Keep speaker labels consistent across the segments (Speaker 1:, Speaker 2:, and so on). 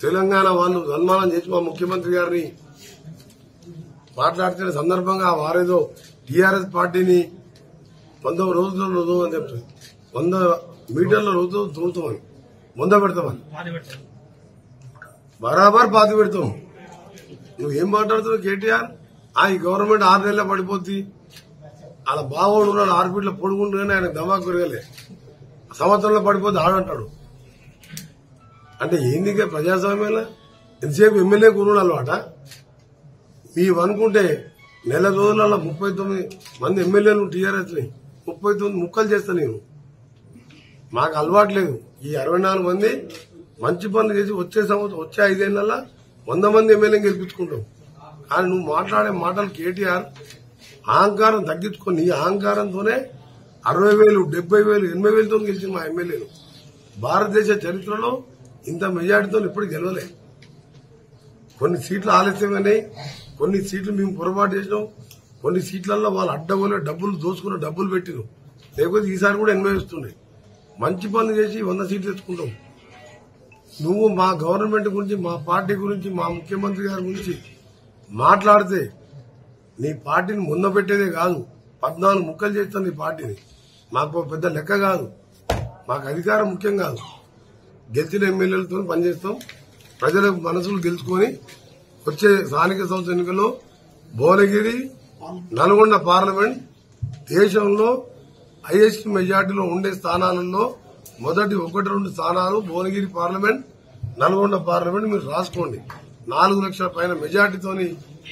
Speaker 1: తెలంగాణ వాళ్ళు సన్మానం చేసి మా ముఖ్యమంత్రి గారిని మాట్లాడుతున్న సందర్భంగా వారేదో టీఆర్ఎస్ పార్టీని వంద రోజుల్లో రుజువు అని చెప్తుంది వంద మీటర్ల రుజువు దురుతామని ముంద పెడతామని బరాబర్ పాతి పెడతాం నువ్వు ఏం మాట్లాడుతున్నావు కేటీఆర్ ఆ ఈ గవర్నమెంట్ ఆరు నెలల పడిపోద్ది అలా బావోడు ఉన్నాడు ఆరు ఫీట్ల పొడుగుంటుందని ఆయన దమాకు పెరగలే సంవత్సరంలో పడిపోద్ది ఆడంటాడు అంటే ఏంది ఇక ప్రజాస్వామ్యంలో ఎంతసేపు ఎమ్మెల్యే కూరుడు అలవాట మేము అనుకుంటే నెల రోజులలో ముప్పై తొమ్మిది మంది ఎమ్మెల్యేలు టీఆర్ఎస్ ని ముప్పై తొమ్మిది ముక్కలు చేస్తా నేను మాకు అలవాటు లేదు ఈ అరవై నాలుగు మంది మంచి పనులు చేసి వచ్చే సంవత్సరం వచ్చే ఐదేళ్లలో వంద మంది ఎమ్మెల్యేని గెలిపించుకుంటాం కానీ నువ్వు మాట్లాడే మాటలు కేటీఆర్ అహంకారం తగ్గించుకొని నీ అహంకారంతోనే అరవై వేలు డెబ్బై వేలు ఎనభై వేలతో గెలిచింది మా ఎమ్మెల్యేలు భారతదేశ చరిత్రలో ఇంత మెజార్టీతో ఇప్పుడు గెలవలే కొన్ని సీట్లు ఆలస్యమైనాయి కొన్ని సీట్లు మేము పొరపాటు చేసినాం కొన్ని సీట్లలో వాళ్ళు అడ్డగోలే డబ్బులు దోచుకున్న డబ్బులు పెట్టినాం లేకపోతే ఈసారి కూడా ఎనభై వస్తున్నాయి మంచి పనులు చేసి వంద సీట్లు తెచ్చుకుంటాం నువ్వు మా గవర్నమెంట్ గురించి మా పార్టీ గురించి మా ముఖ్యమంత్రి గారి గురించి మాట్లాడితే నీ పార్టీని ముందు పెట్టేదే కాదు పద్నాలుగు ముక్కలు చేస్తాం నీ పార్టీని మాకు పెద్ద లెక్క కాదు మాకు అధికారం ముఖ్యం కాదు గెలిచిన ఎమ్మెల్యేలతో పనిచేస్తాం ప్రజల మనసులు గెలుచుకొని వచ్చే స్థానిక సంస్థ ఎన్నికల్లో భువనగిరి నల్గొండ పార్లమెంట్ దేశంలో హైయెస్ట్ మెజార్టీలో ఉండే స్థానాలలో మొదటి ఒకటి రెండు స్థానాలు భువనగిరి పార్లమెంట్ నల్గొండ పార్లమెంట్ మీరు రాసుకోండి నాలుగు లక్షల పైన మెజార్టీతోని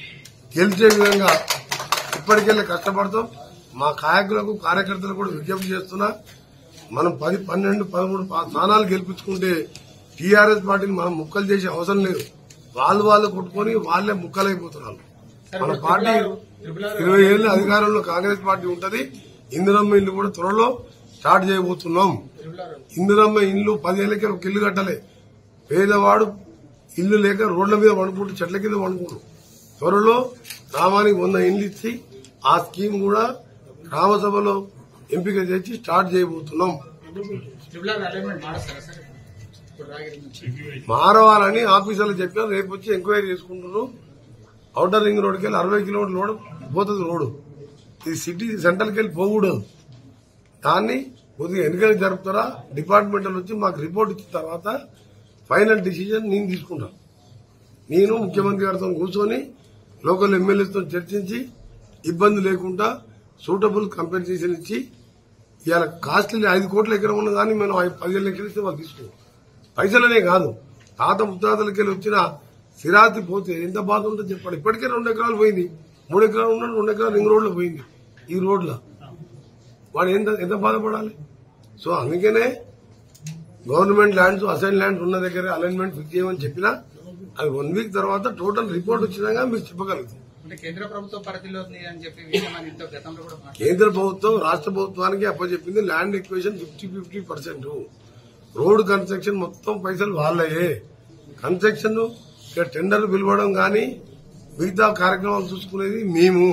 Speaker 1: గెలిచే విధంగా ఇప్పటికెళ్ళి కష్టపడతాం మా కాయకులకు కార్యకర్తలకు కూడా విజ్ఞప్తి చేస్తున్నా మనం పది పన్నెండు పదమూడు పా- స్థానాలు గెలిపించుకుంటే టీఆర్ఎస్ పార్టీని మనం ముక్కలు చేసే అవసరం లేదు వాళ్ళు వాళ్ళు కొట్టుకొని వాళ్ళే ముక్కలైపోతున్నారు మన పార్టీ ఇరవై ఏళ్ళ అధికారంలో కాంగ్రెస్ పార్టీ ఉంటది ఇందిరమ్మ ఇల్లు కూడా త్వరలో స్టార్ట్ చేయబోతున్నాం ఇందిరమ్మ ఇల్లు పదేళ్లకే ఒక ఇల్లు కట్టలే పేదవాడు ఇల్లు లేక రోడ్ల మీద వండుకుంటూ చెట్ల కింద వండుకుంటు త్వరలో గ్రామానికి వంద ఇండ్లు ఇచ్చి ఆ స్కీమ్ కూడా గ్రామ సభలో ఎంపిక చేసి స్టార్ట్ చేయబోతున్నాం
Speaker 2: ట్రిపుల్ అలైన్మెంట్ మారుస్తారా సార్ ఇప్పుడు రాగిరి నుంచి
Speaker 1: మారవాలని ఆఫీసర్లు చెప్పినా రేపు వచ్చి ఎంక్వైరీ చేసుకుంటున్నారు ఔటర్ రింగ్ రోడ్కి వెళ్ళి అరవై కిలోమీటర్ రోడ్ పోతుంది రోడ్డు ఇది సిటీ సెంట్రల్కి వెళ్ళి పోకూడదు దాన్ని కొద్దిగా ఎన్నికలు జరుపుతారా డిపార్ట్మెంటల్ వచ్చి మాకు రిపోర్ట్ ఇచ్చిన తర్వాత ఫైనల్ డిసిజన్ నేను తీసుకుంటాను నేను ముఖ్యమంత్రి గారితో కూర్చొని లోకల్ ఎమ్మెల్యేతో చర్చించి ఇబ్బంది లేకుండా సూటబుల్ కంపెన్సేషన్ ఇచ్చి ఇవాళ కాస్ట్లీ ఐదు కోట్ల ఎకరం ఉన్న దాన్ని మనం ఐదు- పదిహేను లక్షలు ఇస్తే వాళ్ళు తీసుకుంటాం పైసలనే కాదు తాత ముత్తాతలకి వెళ్ళి వచ్చిన సిరాతి పోతే ఎంత బాధ ఉంటుందో చెప్పండి ఇప్పటికే రెండు ఎకరాలు పోయింది మూడు ఎకరాలు ఉన్నాడు రెండు ఎకరాలు రింగ్ రోడ్లో పోయింది ఈ రోడ్లో వాడు ఎంత ఎంత బాధపడాలి సో అందుకనే గవర్నమెంట్ ల్యాండ్స్ అసైన్ ల్యాండ్స్ ఉన్న దగ్గర అలైన్మెంట్ ఫిక్స్ చేయమని చెప్పినా అది వన్ వీక్ తర్వాత టోటల్ రిపోర్ట్ వచ్చినాక మీరు చెప్పగలుగుతాం
Speaker 2: అంటే కేంద్ర ప్రభుత్వ పరిధిలో ఉంది అని చెప్పి విషయం అని ఇంత గతంలో కూడా మాట్లాడారు.
Speaker 1: కేంద్ర ప్రభుత్వం రాష్ట్ర ప్రభుత్వానికి అప్పచెప్పింది land acquisition fifty fifty percent road construction మొత్తం పైసలు వాళ్ళయే కన్స్ట్రక్షన్ ఇక టెండర్ పిలవడం గాని మిగతా కార్యక్రమాలు చూసుకునేది మేము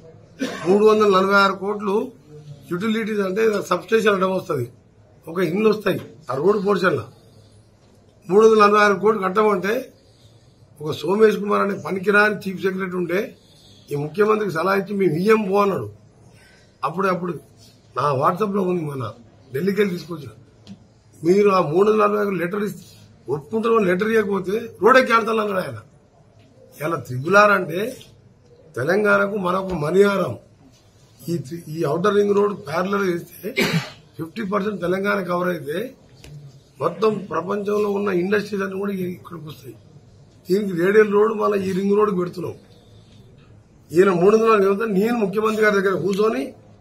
Speaker 1: మూడు వందల నలభై ఆరు కోట్లు యుటిలిటీస్ అంటే సబ్స్టేషన్ అడ్డం వస్తుంది ఒక ఇల్లు వస్తాయి ఆ రోడ్డు పోర్షన్లో మూడు వందల నలభై ఆరు కోట్లు కట్టమంటే ఒక సోమేష్ కుమార్ అనే పనికిరాని చీఫ్ సెక్రటరీ ఉంటే ఈ ముఖ్యమంత్రికి సలహా ఇచ్చి మేము ఇయ్యం పో అన్నాడు అప్పుడు అప్పుడు నా వాట్సాప్ లో ఉంది మన ఢిల్లీకి వెళ్ళి తీసుకొచ్చిన మీరు ఆ మూడు వందల నలభై ఐదు లెటర్ ఇస్తే ఒప్పుకుంటారు లెటర్ ఇవ్వకపోతే రోడే క్యాన్సల్ అన్నాడు ఆయన ఇలా త్రిపులార్ అంటే తెలంగాణకు మనకు మణిహారం ఈ త్రి- ఈ అవుటర్ రింగ్ రోడ్ ప్యారలర్ చేస్తే ఫిఫ్టీ పర్సెంట్ తెలంగాణ కవర్ అయితే మొత్తం ప్రపంచంలో ఉన్న ఇండస్ట్రీస్ అన్ని కూడా ఇక్కడికి వస్తాయి దీనికి రేడియల్ రోడ్ మళ్ళీ ఈ రింగ్ రోడ్ పెడుతున్నాం ఈయన మూడు వందల చెబుతా నేను ముఖ్యమంత్రి గారి దగ్గర కూర్చొని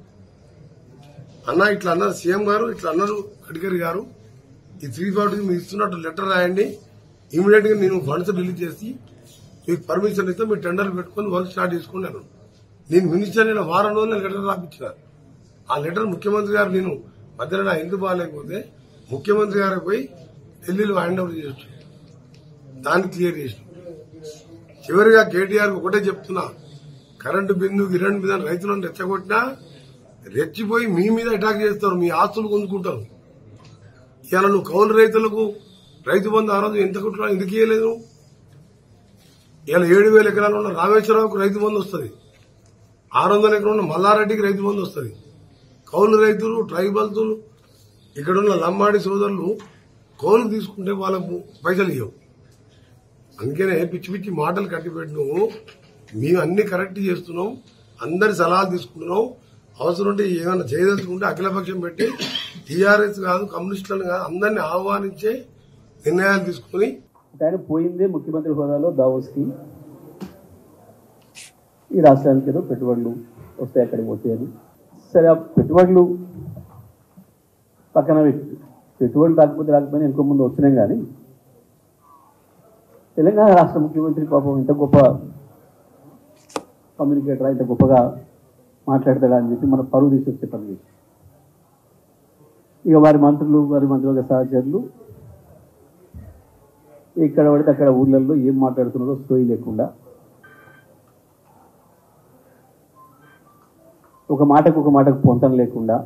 Speaker 1: అన్న ఇట్లా అన్నారు సీఎం గారు ఇట్లా అన్నారు గడ్కరీ గారు ఈ త్రీ ఫార్టీ మీరు ఇస్తున్నట్టు లెటర్ రాయండి ఇమీడియట్ గా నేను ఫండ్స్ రిలీజ్ చేసి మీకు పర్మిషన్ ఇస్తే మీరు టెండర్ పెట్టుకుని వర్క్ స్టార్ట్ చేసుకున్నాను నేను మినిస్టర్ అయిన వారం రోజులు లెటర్ రాపించిన ఆ లెటర్ ముఖ్యమంత్రి గారు నేను మధ్యలో నా ఎందుకు బాగాలేకపోతే ముఖ్యమంత్రి గారికి పోయి ఢిల్లీలో హ్యాండ్ ఓవర్ చేయొచ్చు దాన్ని క్లియర్ చేసిన చివరిగా కేటీఆర్ ఒకటే చెప్తున్నా కరెంటు బిందు గిరెంట్ మీద రైతులను రెచ్చగొట్టినా రెచ్చిపోయి మీ మీద అటాక్ చేస్తారు మీ ఆస్తులు కొనుక్కుంటారు ఇవాళ నువ్వు కౌలు రైతులకు రైతు బంధు ఆ రోజు ఎంత కుట్రా ఎందుకు ఇవ్వలేదు ఇలా ఏడు వేల ఎకరాలు ఉన్న రామేశ్వరరావుకు రైతు బంధు వస్తుంది ఆరు వందల ఎకరాలు ఉన్న మల్లారెడ్డికి రైతు బంధు వస్తుంది కౌలు రైతులు ట్రైబల్స్ ఇక్కడ ఉన్న లంబాడి సోదరులు కౌలు తీసుకుంటే వాళ్ళకు పైసలు ఇవ్వవు అందుకనే పిచ్చి పిచ్చి మాటలు కట్టిపెట్టినాము మేము అన్ని కరెక్ట్ చేస్తున్నాం అందరి సలహాలు తీసుకుంటున్నాం అవసరం ఉంటే ఏమైనా చేయదలుచుకుంటే అఖిలపక్షం పెట్టి టీఆర్ఎస్ కాదు కమ్యూనిస్టులను కాదు అందరినీ ఆహ్వానించే నిర్ణయాలు తీసుకుని
Speaker 3: అంటే ఆయన పోయిందే ముఖ్యమంత్రి హోదాలో దావోస్కి ఈ రాష్ట్రానికి ఏదో పెట్టుబడులు వస్తాయి అక్కడికి పోతాయని సరే ఆ పెట్టుబడులు పక్కన పెట్టి పెట్టుబడులు రాకపోతే రాకపోయినా ఇంకో ముందు వచ్చినాం కానీ తెలంగాణ రాష్ట్ర ముఖ్యమంత్రి పాపం ఇంత గొప్ప కమ్యూనికేటరా ఇంత గొప్పగా మాట్లాడతాడా అని చెప్పి మన పరువు తీసి వచ్చే పని చేసి ఇక వారి మంత్రులు వారి మంత్రుల సహచరులు ఇక్కడ పడితే అక్కడ ఊర్లలో ఏం మాట్లాడుతున్నారో సోయి లేకుండా ఒక మాటకు ఒక మాటకు పొంతం లేకుండా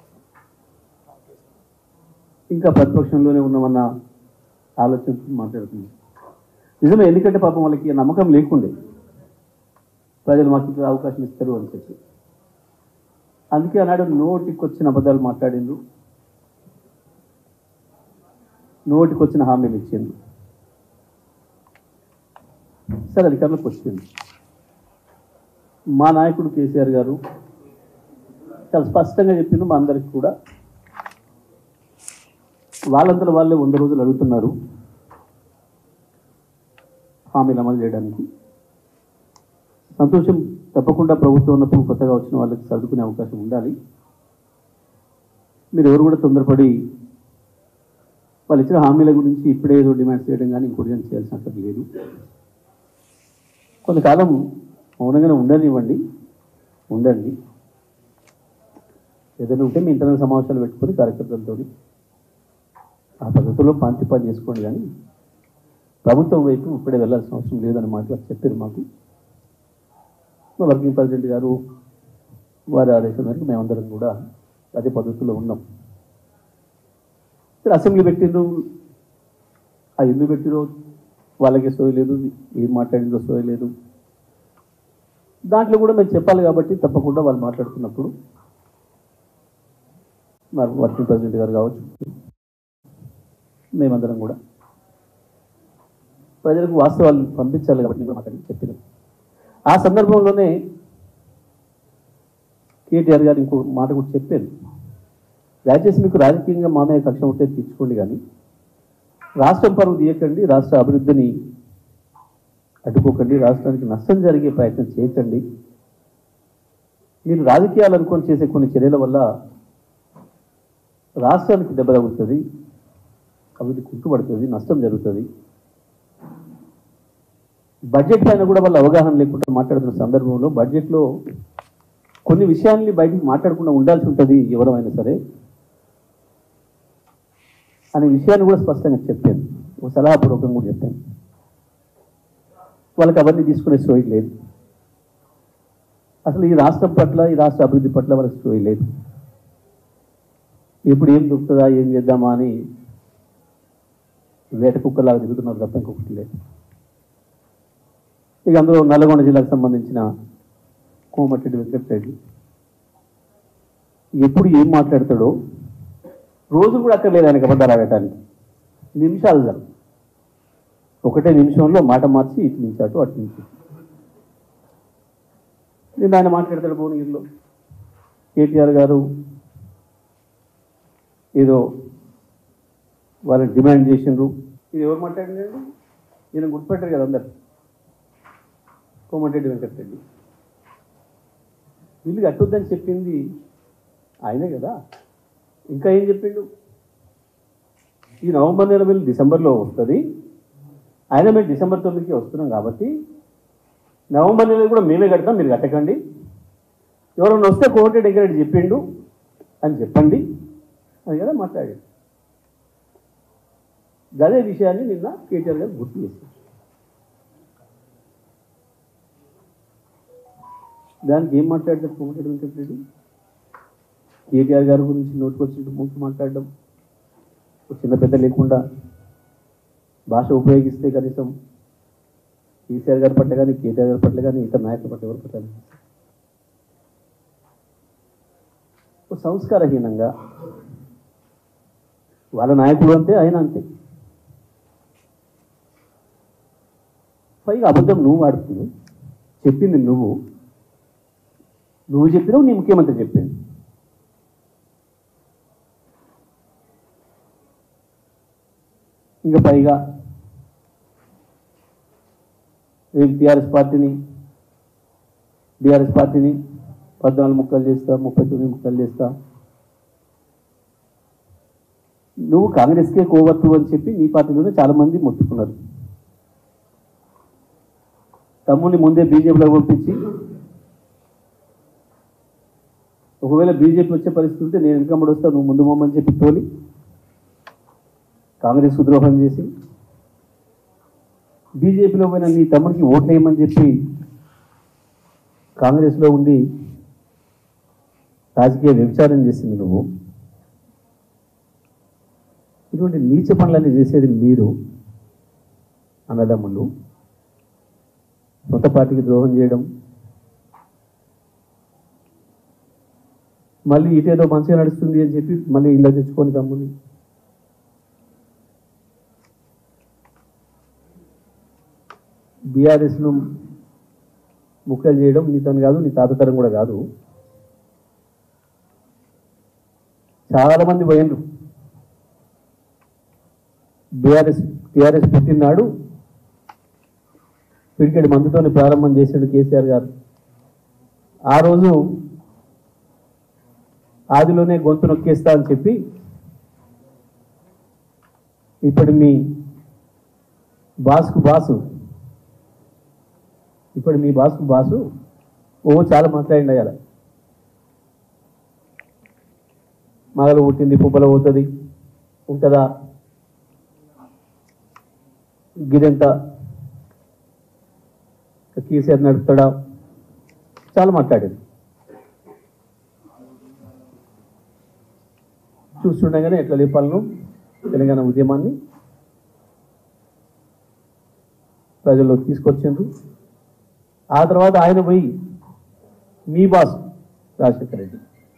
Speaker 3: ఇంకా ప్రతిపక్షంలోనే ఉన్నామన్న ఆలోచనతో మాట్లాడుతుంది నిజమే ఎందుకంటే పాపం వాళ్ళకి నమ్మకం లేకుండే ప్రజలు మాకు ఇక్కడ అవకాశం ఇస్తారు అని చెప్పి అందుకే ఆనాడు నోటికి వచ్చిన అబద్ధాలు మాట్లాడిండ్రు నోటికి వచ్చిన హామీలు ఇచ్చిండ్రు సరే అధికారులకు వచ్చింది మా నాయకుడు కేసీఆర్ గారు చాలా స్పష్టంగా చెప్పిండు మా అందరికి కూడా వాళ్ళంతా వాళ్ళే వంద రోజులు అడుగుతున్నారు హామీలు అమలు చేయడానికి సంతోషం తప్పకుండా ప్రభుత్వం ఉన్నప్పుడు కొత్తగా వచ్చిన వాళ్ళకి సర్దుకునే అవకాశం ఉండాలి మీరు ఎవరు కూడా తొందరపడి వాళ్ళు ఇచ్చిన హామీల గురించి ఇప్పుడే ఏదో డిమాండ్ చేయడం కానీ ఇంకోటి కానీ చేయాల్సిన అవసరం లేదు కొంతకాలం మౌనంగానే ఉండనివ్వండి ఉండండి ఏదైనా ఉంటే మీ ఇంటర్నల్ సమావేశాలు పెట్టుకొని కార్యకర్తలతో ఆ పద్ధతిలో పాంతి పని చేసుకోండి కానీ ప్రభుత్వం వైపు ఇప్పుడే వెళ్ళాల్సిన అవసరం లేదని మాటలు చెప్పారు మాకు మా వర్కింగ్ ప్రెసిడెంట్ గారు వారి ఆదేశం మేరకు మేమందరం కూడా అదే పద్ధతిలో ఉన్నాం సరే అసెంబ్లీ పెట్టిండ్రు ఆ ఎందుకు పెట్టిరో వాళ్ళకి సోయ లేదు ఏం మాట్లాడిందో సోయ లేదు దాంట్లో కూడా మేము చెప్పాలి కాబట్టి తప్పకుండా వాళ్ళు మాట్లాడుతున్నప్పుడు మరి వర్కింగ్ ప్రెసిడెంట్ గారు కావచ్చు మేమందరం కూడా ప్రజలకు వాస్తవాలు పంపించాలి కాబట్టి మేము మాట్లాడి చెప్పినాం ఆ సందర్భంలోనే కేటీఆర్ గారు ఇంకో మాట కూడా చెప్పారు దయచేసి మీకు రాజకీయంగా మా మీద కక్ష ఉంటే తీర్చుకోండి కానీ రాష్ట్రం పరువు తీయకండి రాష్ట్ర అభివృద్ధిని అడ్డుకోకండి రాష్ట్రానికి నష్టం జరిగే ప్రయత్నం చేయకండి మీరు రాజకీయాలు అనుకొని చేసే కొన్ని చర్యల వల్ల రాష్ట్రానికి దెబ్బ తగులుతుంది అభివృద్ధి కుంటుపడుతుంది నష్టం జరుగుతుంది బడ్జెట్ పైన కూడా వాళ్ళ అవగాహన లేకుండా మాట్లాడుతున్న సందర్భంలో బడ్జెట్లో కొన్ని విషయాల్ని బయటికి మాట్లాడకుండా ఉండాల్సి ఉంటుంది ఎవరైనా సరే అనే విషయాన్ని కూడా స్పష్టంగా చెప్పాను ఒక సలహాపూర్వకంగా కూడా చెప్పాను వాళ్ళకి అవన్నీ తీసుకునే స్టోరీ లేదు అసలు ఈ రాష్ట్రం పట్ల ఈ రాష్ట్ర అభివృద్ధి పట్ల వాళ్ళకి స్టోరీ లేదు ఎప్పుడు ఏం దొరుకుతుందా ఏం చేద్దామా అని వేట కుక్కలాగా దిగుతున్నారు తప్ప ఇంకొకటి లేదు ఇక అందులో నల్గొండ జిల్లాకు సంబంధించిన కోమటిరెడ్డి వెంకటరెడ్డి ఎప్పుడు ఏం మాట్లాడతాడో రోజు కూడా అక్కర్లేదు ఆయనకి అబద్ధాలు ఆడటానికి నిమిషాలు చాలు ఒకటే నిమిషంలో మాట మార్చి ఇటు నుంచి అటు అటు నుంచి ఇటు. నిన్న ఆయన మాట్లాడతాడు భువనగిరిలో కేటీఆర్ గారు ఏదో వాళ్ళని డిమాండ్ చేసిండ్రు ఇది ఎవరు మాట్లాడిందండి ఈయన గుర్తుపెట్టారు కదా అందరు కోమటిరెడ్డి వెంకటరెడ్డి వీళ్ళు కట్టొద్దని చెప్పింది ఆయనే కదా ఇంకా ఏం చెప్పిండు ఈ నవంబర్ నెల బిల్లు డిసెంబర్లో వస్తుంది ఆయన మేము డిసెంబర్ తొమ్మిదికి వస్తున్నాం కాబట్టి నవంబర్ నెల కూడా మేమే కడతాం మీరు కట్టకండి ఎవరైనా వస్తే కోమటిరెడ్డి వెంకటరెడ్డి చెప్పిండు అని చెప్పండి అని కదా మాట్లాడాడు అదే విషయాన్ని నిన్న కేటీఆర్ గారు గుర్తు చేశారు దానికి ఏం మాట్లాడతారు కోమటిరెడ్డి వెంకటరెడ్డి కేటీఆర్ గారి గురించి నోటుకొచ్చినట్టు ముందు మాట్లాడడం ఒక చిన్న పెద్ద లేకుండా భాష ఉపయోగిస్తే కనీసం కేసీఆర్ గారి పట్ల కానీ కేటీఆర్ గారి పట్ల కానీ ఇతర నాయకుల పట్ల ఎవరి పట్ల కానీ. ఓ సంస్కారహీనంగా వాళ్ళ నాయకుడు అంతే ఆయన అంతే పైగా అబద్ధం నువ్వు ఆడుతుంది చెప్పింది నువ్వు నువ్వు చెప్పినావు నీ ముఖ్యమంత్రి చెప్పింది ఇంకా పైగా నేను టీఆర్ఎస్ పార్టీని బీఆర్ఎస్ పార్టీని పద్నాలుగు ముక్కలు చేస్తా ముప్పై తొమ్మిది ముక్కలు చేస్తా నువ్వు కాంగ్రెస్కే కోవత్తు అని చెప్పి నీ పార్టీలోనే చాలా మంది మొత్తుకున్నారు తమ్ముడిని ముందే బీజేపీలో పంపించి ఒకవేళ బీజేపీ వచ్చే పరిస్థితి ఉంటే నేను వెనకమ్మడి వస్తా నువ్వు ముందు మొమ్మని చెప్పి తోలి కాంగ్రెస్ ద్రోహం చేసి బీజేపీలో పోయిన నీ తమ్ముడికి ఓట్లు వేయమని చెప్పి కాంగ్రెస్లో ఉండి రాజకీయ వ్యభిచారం చేసింది నువ్వు ఇటువంటి నీచ పనులన్నీ చేసేది మీరు అన్నదమ్ములు సొంత పార్టీకి ద్రోహం చేయడం మళ్ళీ ఇటేదో మంచిగా నడుస్తుంది అని చెప్పి మళ్ళీ ఇళ్ళ తెచ్చుకొని తమ్ముని బీఆర్ఎస్ను ముక్కలు చేయడం నీ తను కాదు నీ తాతతరం కూడా కాదు చాలా మంది పోయినరు బీఆర్ఎస్ టీఆర్ఎస్ పుట్టినాడు పిడికెడి మందుతోని ప్రారంభం చేశాడు కేసీఆర్ గారు ఆ రోజు ఆదిలోనే గొంతు నొక్కేస్తా అని చెప్పి ఇప్పుడు మీ బాసుకు బాసు ఇప్పుడు మీ బాసుకు బాసు ఓ చాలా మాట్లాడిండి అయ్యాల మగలు పుట్టింది పుబ్బల పోతుంది ఉంటుందా గిదెంత కేసీఆర్ నడుపుతాడా చాలా మాట్లాడింది చూస్తుండగానే ఎట్లా లేపాలను తెలంగాణ ఉద్యమాన్ని ప్రజల్లో తీసుకొచ్చిండ్రు ఆ తర్వాత ఆయన పోయి మీ బాస్ రాజశేఖర రెడ్డి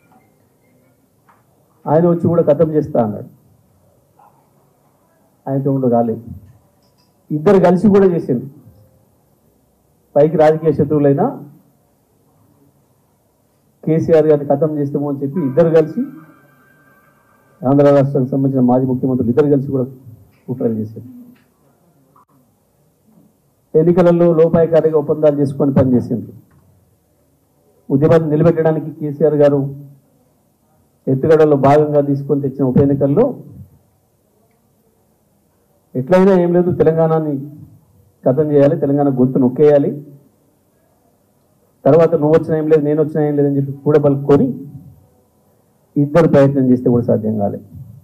Speaker 3: ఆయన వచ్చి కూడా కథం చేస్తా అన్నాడు ఆయనతో ఉండు కాలేదు ఇద్దరు కలిసి కూడా చేసింది పైకి రాజకీయ శత్రువులైనా కేసీఆర్ గారిని కథం చేస్తామో అని చెప్పి ఇద్దరు కలిసి ఆంధ్ర రాష్ట్రానికి సంబంధించిన మాజీ ముఖ్యమంత్రులు ఇద్దరు కలిసి కూడా కుట్రలు చేశారు ఎన్నికలలో లోపాయకారిగా ఒప్పందాలు చేసుకొని పనిచేసిండ్రు ఉద్యమాన్ని నిలబెట్టడానికి కేసీఆర్ గారు ఎత్తుగడలో భాగంగా తీసుకొని తెచ్చిన ఉప ఎన్నికల్లో ఎట్లయినా ఏం లేదు తెలంగాణని కథం చేయాలి తెలంగాణ గొంతు నొక్కేయాలి తర్వాత నువ్వు వచ్చినా ఏం లేదు నేను వచ్చినా ఏం లేదని చెప్పి కూడా పలుకొని ఇద్దరు ప్రయత్నం చేస్తే కూడా సాధ్యం కాలే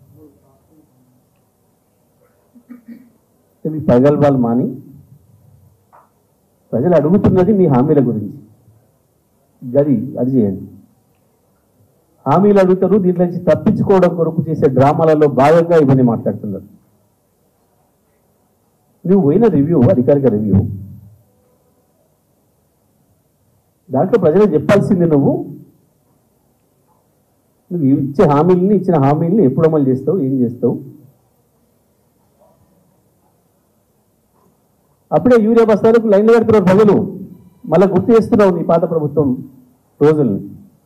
Speaker 3: మీ పగల్వాలు మాని ప్రజలు అడుగుతున్నది మీ హామీల గురించి గది అది చేయండి హామీలు అడుగుతారు దీంట్లో నుంచి తప్పించుకోవడం కొరకు చేసే డ్రామాలలో భాగంగా ఇవన్నీ మాట్లాడుతున్నారు నువ్వు పోయిన రివ్యూ అధికారిక రివ్యూ దాంట్లో ప్రజలకు చెప్పాల్సింది నువ్వు నువ్వు ఇచ్చే హామీలని ఇచ్చిన హామీలని ఎప్పుడు అమలు చేస్తావు ఏం చేస్తావు అప్పుడే యూరియా బస్తాలకు లైన్లో పెడుతున్నారు ప్రజలు మళ్ళీ గుర్తు చేస్తున్నావు నీ పాత ప్రభుత్వం రోజుల్ని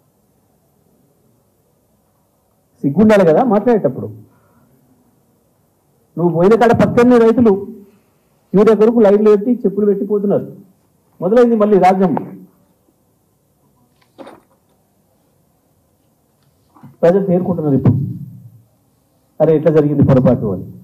Speaker 3: సిగ్గుండాలి కదా మాట్లాడేటప్పుడు నువ్వు పోయిన కాడ పక్కనే రైతులు యూరియా కొరకు లైన్లు పెట్టి చెప్పులు పెట్టిపోతున్నారు మొదలైంది మళ్ళీ రాజ్యం ప్రజలు తేరుకుంటున్నారు ఇప్పుడు అరే ఎట్లా జరిగింది పొరపాటు అని